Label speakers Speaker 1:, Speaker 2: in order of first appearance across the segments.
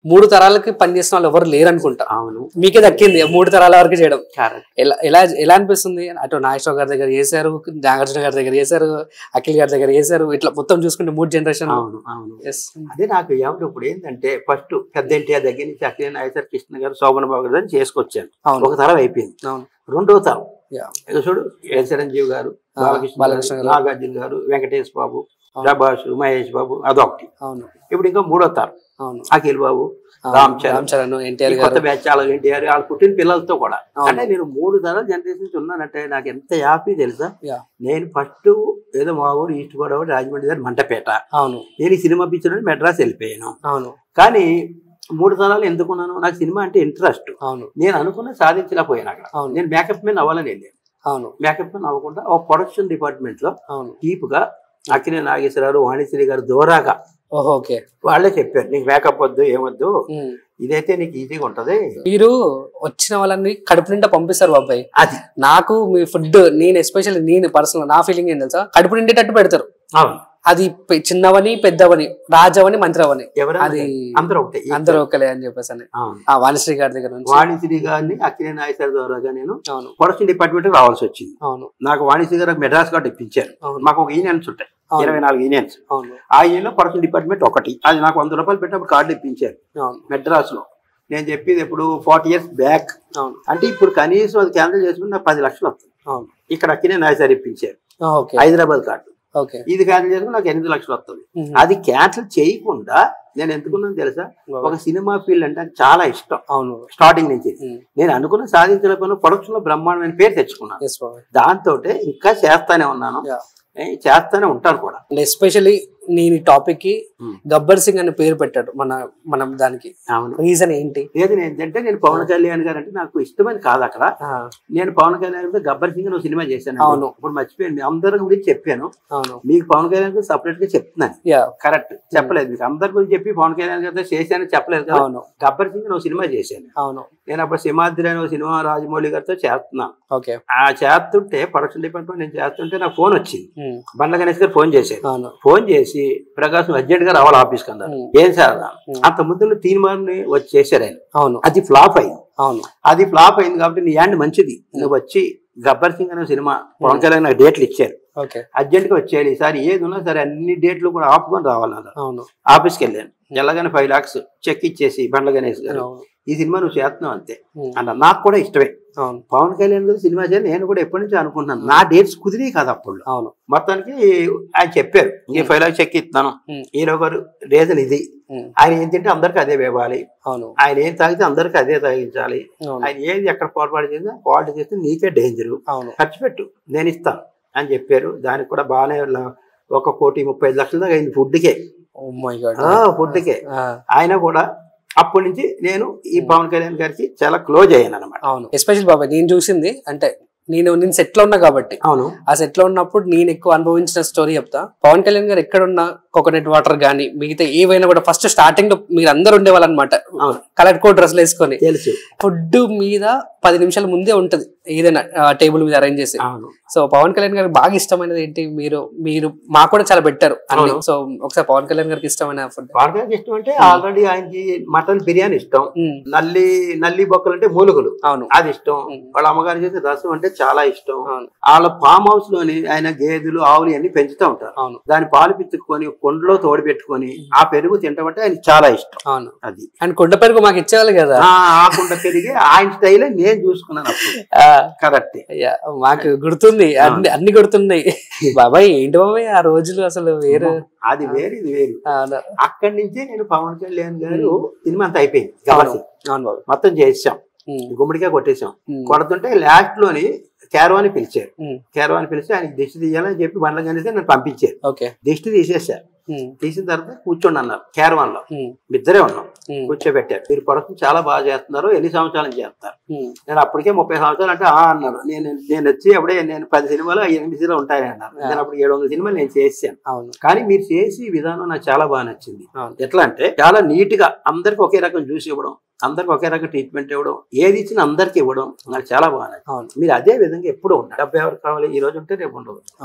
Speaker 1: మూడు తరాలకి పనిచేసిన వాళ్ళు ఎవరు లేరు అనుకుంటా
Speaker 2: అవును
Speaker 1: మీకే దక్కింది మూడు తరాల వరకు చేయడం
Speaker 2: కరెక్ట్
Speaker 1: ఎలా ఎలా ఎలా అనిపిస్తుంది అటు నాగేశ్వర గారి దగ్గర చేశారు నాగార్జున గారి దగ్గర చేశారు అఖిల్ గారి దగ్గర చేశారు ఇట్లా మొత్తం చూసుకుంటే మూడు జనరేషన్
Speaker 2: అవును అవును అదే నాకు ఎవరు ఇప్పుడు ఏంటంటే ఫస్ట్ పెద్ద ఎన్టీఆర్ దగ్గర నుంచి అఖిల నాయసర్ కృష్ణ గారు శోభన బాబు గారు చేసుకొచ్చాను
Speaker 1: అవును
Speaker 2: ఒక తరం అయిపోయింది
Speaker 1: అవును
Speaker 2: రెండో తరం
Speaker 1: Yeah.
Speaker 2: ఇక చూడు ఎల్ చిరంజీవి గారు
Speaker 1: ఆ,
Speaker 2: బాలకృష్ణ
Speaker 1: బాలకృష్ణ
Speaker 2: గారు,
Speaker 1: గారు.
Speaker 2: నాగార్జున గారు వెంకటేష్ బాబు
Speaker 1: అవును.
Speaker 2: ప్రభాస్ మహేష్ బాబు అదొకటి
Speaker 1: అవును
Speaker 2: ఇప్పుడు ఇంకా మూడో తరం
Speaker 1: అవును
Speaker 2: అఖిల్ బాబు
Speaker 1: అవును.
Speaker 2: రామ్ చరణ్.
Speaker 1: రామ్ చరణ్
Speaker 2: ఈ
Speaker 1: ఎన్టీఆర్
Speaker 2: కొత్త
Speaker 1: గారు
Speaker 2: బ్యాచ్ వాళ్ళు ఎన్టీఆర్ వాళ్ళు పుట్టిన పిల్లలతో కూడా
Speaker 1: అవును.
Speaker 2: అంటే నేను మూడు తరాల జనరేషన్స్ ఉన్నానంటే నాకు ఎంత హ్యాపీ తెలుసా
Speaker 1: Yeah.
Speaker 2: నేను ఫస్ట్ ఏదో మా ఊరు ఈస్ట్ గోదావరి రాజమండ్రి దగ్గర మంటపేట
Speaker 1: అవును
Speaker 2: నేను ఈ సినిమా పిక్చర్ మెడ్రాస్ వెళ్ళిపోయాను
Speaker 1: అవును
Speaker 2: కానీ మూడు తరాలు ఎందుకున్నాను నాకు సినిమా అంటే ఇంట్రెస్ట్
Speaker 1: అవును
Speaker 2: నేను అనుకున్న సాధించలేకపోయాను అక్కడ
Speaker 1: అవును.
Speaker 2: నేను మేకప్ మ్యాన్ అవ్వాలని వెళ్ళాను
Speaker 1: అవును
Speaker 2: మేకప్ మ్యాన్ అవ్వకుండా ఒక ప్రొడక్షన్ డిపార్ట్మెంట్ లో
Speaker 1: అవును
Speaker 2: డీప్గా అక్కినే నాగేశ్వరరావు వాణిశ్రీ గారు దూరాగా
Speaker 1: ఓహో ఓకే
Speaker 2: వాళ్ళే చెప్పారు నీకు మేకప్ వద్దు ఏమొద్దు
Speaker 1: ఉమ్.
Speaker 2: ఇదైతే నీకు ఈజీగా ఉంటది
Speaker 1: మీరు వచ్చిన వాళ్ళని కడుపు నిండా పంపిస్తారు బాబాయ్
Speaker 2: అది
Speaker 1: నాకు మీ ఫుడ్ నేను ఎస్పెషల్లీ నేను పర్సనల్ నా ఫీలింగ్ ఏం తెలుసా కడుపు నిండేటట్టు పెడతారు
Speaker 2: అవును
Speaker 1: అది పె- చిన్నవని పెద్దవని రాజవని మంత్రవని
Speaker 2: ఎవరైనా
Speaker 1: అది
Speaker 2: అందరూ ఒకటే
Speaker 1: అందరూ ఒకలే అని చెప్పేసి అని
Speaker 2: అవును
Speaker 1: ఆ వాణిశ్రీ గారి దగ్గర నుంచి
Speaker 2: వాణిశ్రీ గారిని అక్కినే నాగేశ్వర ద్వారాగా నేను
Speaker 1: అవును
Speaker 2: ప్రొడక్షన్ డిపార్ట్మెంట్ రావాల్సి వచ్చింది
Speaker 1: అవును
Speaker 2: నాకు వాణిశ్రీ గారు మెడ్రాస్ కార్డు ఇప్పించారు
Speaker 1: అవును
Speaker 2: మాకు ఒక యూనియన్స్ ఉంటాయి
Speaker 1: అవును.
Speaker 2: ఇరవై నాలుగు యూనియన్స్
Speaker 1: అవును
Speaker 2: ఆ యూనియన్లో ప్రొడక్షన్ డిపార్ట్మెంట్ ఒకటి అది నాకు వంద రూపాయలు పెట్టినప్పుడు కార్డు ఇప్పించారు
Speaker 1: అవును
Speaker 2: మెడ్రాస్ లో నేను చెప్పేది ఇప్పుడు ఫార్టీ ఇయర్స్ బ్యాక్
Speaker 1: అవును
Speaker 2: అంటే ఇప్పుడు కనీసం అది క్యాన్సిల్ చేసుకుని నాకు పది లక్షలు వస్తుంది
Speaker 1: అవును
Speaker 2: ఇక్కడ అక్కినే నాగేశ్వర ఇప్పించారు
Speaker 1: ఆ, ఓకే
Speaker 2: హైదరాబాద్ కార్డు
Speaker 1: ఓకే
Speaker 2: ఇది క్యాన్సిల్ చేసుకుని నాకు ఎనిమిది లక్షలు వస్తుంది
Speaker 1: ఉమ్.
Speaker 2: అది క్యాన్సిల్ చేయకుండా నేను ఎందుకున్నాను తెలుసా ఒక సినిమా ఫీల్డ్ అంటే నాకు చాలా ఇష్టం
Speaker 1: అవును
Speaker 2: స్టార్టింగ్ నుంచి
Speaker 1: ఉమ్.
Speaker 2: నేను అనుకున్న సాధించలేకపోయినా ప్రొడక్షన్ లో బ్రహ్మాండమైన పేరు తెచ్చుకున్నాను
Speaker 1: ఎస్ బాబాయ్
Speaker 2: దాంతో ఇంకా చేస్తానే ఉన్నాను
Speaker 1: Yeah.
Speaker 2: ఏ, చేస్తానే ఉంటాను కూడా
Speaker 1: అండ్ ఎస్పెషల్లీ నేను ఈ టాపిక్ కి
Speaker 2: Hmm.
Speaker 1: గబ్బర్ సింగ్ అని పేరు పెట్టాడు మన మనం దానికి
Speaker 2: అవును
Speaker 1: రీజన్ ఏంటి
Speaker 2: లేదు ఏంటంటే నేను పవన్ కళ్యాణ్ గారు అంటే నాకు ఇష్టమని కాదు అక్కడ
Speaker 1: ఆ,
Speaker 2: నేను పవన్ కళ్యాణ్ గారితో గబ్బర్ సింగ్ నువ్వు సినిమా చేశాను
Speaker 1: అవును.
Speaker 2: ఇప్పుడు మర్చిపోయాను మీ అందరి గురించి చెప్పాను
Speaker 1: అవును
Speaker 2: మీకు పవన్ కళ్యాణ్ గారు సపరేట్ గా చెప్తున్నాను
Speaker 1: యా
Speaker 2: కరెక్ట్ చెప్పలేదు మీకు అందరి గురించి చెప్పి పవన్ కళ్యాణ్ గారితో చేశాను చెప్పలేదు కదా
Speaker 1: అవును
Speaker 2: గబ్బర్ సింగ్ నువ్వు సినిమా చేశాను
Speaker 1: అవును
Speaker 2: నేను అప్పుడు సింహాద్రి అనే ఒక సినిమా రాజమౌళి గారితో చేస్తున్నాను
Speaker 1: ఓకే
Speaker 2: ఆ చేస్తుంటే ప్రొడక్షన్ డిపార్ట్మెంట్ నేను చేస్తుంటే నాకు ఫోన్ వచ్చింది
Speaker 1: ఉమ్.
Speaker 2: బండ్ల గణేష్ గారు ఫోన్ చేశారు
Speaker 1: అవును
Speaker 2: ఫోన్ చేసి ప్రకాశం అర్జెంట్ గా రావాలి ఆఫీస్ కి అన్నారు
Speaker 1: ఉమ్.
Speaker 2: ఏం సార్ అన్నాను.
Speaker 1: ఉమ్.
Speaker 2: అంత ముందు తీన్ మార్ని వచ్చి చేశారు ఆయన
Speaker 1: అవును
Speaker 2: అది ఫ్లాప్ అయింది
Speaker 1: అవును
Speaker 2: అది ఫ్లాప్ అయింది కాబట్టి నీ యాండ్ మంచిది నువ్వు వచ్చి గబ్బర్ సింగ్ అనే సినిమా పవన్ కళ్యాణ్ నాకు డేట్లు ఇచ్చారు
Speaker 1: ఓకే
Speaker 2: అర్జెంట్ గా వచ్చేయాలి ఈసారి ఏది ఉన్నా సరే అన్ని డేట్లు కూడా ఆపుకొని రావాలన్నారు
Speaker 1: అవును
Speaker 2: ఆఫీస్కి వెళ్ళాను వెళ్ళగానే ఫైవ్ లాక్స్ చెక్ ఇచ్చేసి బండ్ల గణేష్ గారు
Speaker 1: అవును
Speaker 2: ఈ సినిమా నువ్వు చేస్తున్నావు అంతే
Speaker 1: ఉమ్.
Speaker 2: అన్న నాకు కూడా ఇష్టమే
Speaker 1: అవును
Speaker 2: పవన్ కళ్యాణ్ గారు సినిమా చేయాలి నేను కూడా ఎప్పటి నుంచి అనుకుంటున్నాను నా డేట్స్ కుదిరి కాదు అప్పుడు
Speaker 1: అవును
Speaker 2: మొత్తానికి ఆయన చెప్పారు ఈ ఫైవ్ లాక్స్ చెక్ ఇస్తున్నాను
Speaker 1: ఉమ్.
Speaker 2: హీరో గారు రీజన్ ఇది
Speaker 1: ఉమ్.
Speaker 2: ఆయన ఏం తింటే అందరికి అదే ఇవ్వాలి
Speaker 1: అవును
Speaker 2: ఆయన ఏం తాగితే అందరికి అదే తాగించాలి
Speaker 1: అవును
Speaker 2: ఆయన ఏది ఎక్కడ పొరపాటు చేసినా క్వాలిటీ చేస్తే నీకే డేంజరు
Speaker 1: అవును
Speaker 2: ఖర్చు పెట్టు నేను ఇస్తాను అని చెప్పారు దానికి కూడా బాగానే ల- ఒక కోటి ముప్పై ఐదు లక్షల దాకా అయింది ఫుడ్కే
Speaker 1: ఓ మై గాడ్
Speaker 2: ఫుడ్కే ఆయన కూడా అప్పటి నుంచి నేను ఈ పవన్ కళ్యాణ్ గారికి చాలా క్లోజ్ అయ్యాను అనమాట
Speaker 1: అవును ఎస్పెషల్ బాబాయ్ నేను చూసింది అంటే నేను నేను సెట్ లో ఉన్నా కాబట్టి
Speaker 2: అవును
Speaker 1: ఆ సెట్ లో ఉన్నప్పుడు నేను ఎక్కువ అనుభవించిన స్టోరీ చెప్తా పవన్ కళ్యాణ్ గారు ఎక్కడున్నా కోకోనట్ వాటర్ గానీ మిగతా ఏవైనా కూడా ఫస్ట్ స్టార్టింగ్ లో మీరు అందరు ఉండేవాళ్ళు అనమాట
Speaker 2: అవును
Speaker 1: కలర్ కోడ్ డ్రెస్లు వేసుకొని
Speaker 2: తెలుసు
Speaker 1: ఫుడ్ మీద పది నిమిషాల ముందే ఉంటది ఏదైనా టేబుల్ మీద అరేంజ్ చేసి
Speaker 2: అవును
Speaker 1: సో పవన్ కళ్యాణ్ గారికి బాగా ఇష్టమైనది ఏంటి మీరు మీరు మాకు కూడా చాలా పెట్టారు అన్ని
Speaker 2: అవును.
Speaker 1: సో ఒకసారి పవన్ కళ్యాణ్ గారికి ఇష్టమైన ఫుడ్
Speaker 2: పవన్ కళ్యాణ్ ఇష్టం అంటే ఆల్రెడీ ఆయనకి మటన్ బిర్యానీ ఇష్టం
Speaker 1: ఉమ్,
Speaker 2: నల్లి నల్లి బొక్కలు అంటే మూలుగులు
Speaker 1: అవును
Speaker 2: అది ఇష్టం
Speaker 1: ఉమ్.
Speaker 2: వాళ్ళ అమ్మగారు చేసే రసం అంటే చాలా ఇష్టం
Speaker 1: అవును
Speaker 2: వాళ్ళ ఫామ్ హౌస్ లోని ఆయన గేదెలు ఆవులు అన్ని పెంచుతూ ఉంటారు
Speaker 1: అవును
Speaker 2: దాని పాలు పిచ్చుకొని కొండలో తోడు పెట్టుకొని ఆ పెరుగు తింటామంటే ఆయన చాలా ఇష్టం
Speaker 1: అవును
Speaker 2: అది
Speaker 1: అండ్ కొండ పెరుగు మాకు ఇచ్చేవాళ్ళు కదా
Speaker 2: ఆ ఆకుండా పెరిగి ఆయన స్టైలే నేను చూసుకున్నాను అప్పుడు
Speaker 1: ఆ,
Speaker 2: కరెక్ట్
Speaker 1: అయ్యా మాకు గుర్తుంది అన్ని అన్ని గుర్తున్నాయి బాబాయ్ ఏంటి బాబాయ్ ఆ రోజులు అసలు వేరు
Speaker 2: అది వేరు ఇది వేరు
Speaker 1: అవును
Speaker 2: అక్కడి నుంచే నేను పవన్ కళ్యాణ్ గారు సినిమా అంతా అయిపోయింది గబర్సింగ్
Speaker 1: అవును బాబాయ్
Speaker 2: మొత్తం చేసాం
Speaker 1: ఉమ్,
Speaker 2: గుమ్మడికాయ కొట్టేసాం
Speaker 1: ఉమ్,
Speaker 2: కొడుతుంటే లాస్ట్ లోని క్యారవాని పిలిచారు
Speaker 1: ఉమ్,
Speaker 2: క్యారవాని పిలిచి ఆయనకి దిష్టి తీయాలని చెప్పి బండ్ల కనేసి నన్ను పంపించారు
Speaker 1: ఓకే
Speaker 2: దిష్టి తీసేశారు
Speaker 1: ఉమ్,
Speaker 2: తీసిన తర్వాత కూర్చోండి అన్నారు క్యారవాన్ లో
Speaker 1: ఉమ్,
Speaker 2: ఇద్దరే ఉన్నాం
Speaker 1: ఉమ్,
Speaker 2: కూర్చోబెట్టారు మీరు ప్రొడక్షన్ చాలా బాగా చేస్తున్నారు ఎన్ని సంవత్సరాల నుంచి చేస్తారు
Speaker 1: ఉమ్,
Speaker 2: నేను అప్పటికే ముప్పై సంవత్సరాలు అంటే ఆ అన్నారు నేను నేను వచ్చి అప్పుడే నేను పది సినిమాలు ఎనిమిది సినిమాలు ఉంటాయని అన్నారు నేను అప్పుడు ఏడు వందల సినిమాలు నేను చేసాను
Speaker 1: అవును
Speaker 2: కానీ మీరు చేసి విధానం నాకు చాలా బాగా నచ్చింది
Speaker 1: అవును
Speaker 2: ఎట్లా అంటే చాలా నీట్ గా అందరికి ఒకే రకం జ్యూస్ ఇవ్వడం అందరికి ఒకే రకం ట్రీట్మెంట్ ఇవ్వడం ఏది ఇచ్చినా అందరికి ఇవ్వడం నాకు చాలా బాగా నచ్చింది
Speaker 1: అవును
Speaker 2: మీరు అదే విధంగా ఎప్పుడు ఉంటారు డబ్బు ఎవరు కావాలి ఈ రోజు ఉంటే రేపు ఉండదు
Speaker 1: అవును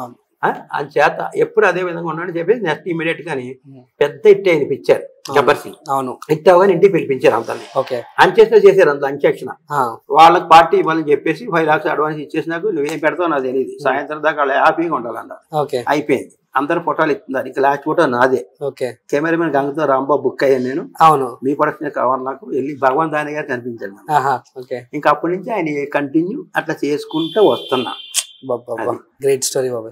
Speaker 2: ఆ, అని చేత ఎప్పుడు అదే విధంగా ఉన్నాడని చెప్పేసి నెక్స్ట్ ఇమీడియట్ గాని
Speaker 1: Hmm.
Speaker 2: పెద్ద ఇట్టే ఆయన పిచ్చారు గబ్బర్ సింగ్
Speaker 1: అవును
Speaker 2: హిట్ అవగానే ఇంటికి పిలిపించారు అంతని
Speaker 1: ఓకే
Speaker 2: అంచేసిన చేశారు అంత అంత్యక్షణ
Speaker 1: ఆ,
Speaker 2: వాళ్ళకి పార్టీ ఇవ్వాలని చెప్పేసి ఫైవ్ లాక్స్ అడ్వాన్స్ ఇచ్చేసినాకు నువ్వేం పెడతావు నాకు తెలియదు సాయంత్రం దాకా వాళ్ళు హ్యాపీగా ఉండాలన్నారు
Speaker 1: ఓకే
Speaker 2: అయిపోయింది అందరు ఫోటోలు ఇస్తున్నారు ఇంకా లాస్ట్ ఫోటో నాదే
Speaker 1: ఓకే
Speaker 2: కెమెరామెన్ గంగతో రాంబాబు బుక్ అయ్యాను నేను
Speaker 1: అవును
Speaker 2: మీ ప్రొడక్షన్ కావాలి నాకు వెళ్ళి భగవంత్ దాని గారు కనిపించాను నాకు.
Speaker 1: ఆహా ఓకే
Speaker 2: ఇంకా అప్పటి నుంచి ఆయన కంటిన్యూ అట్లా చేసుకుంటూ వస్తున్నా
Speaker 1: బాబా గ్రేట్ స్టోరీ బాబా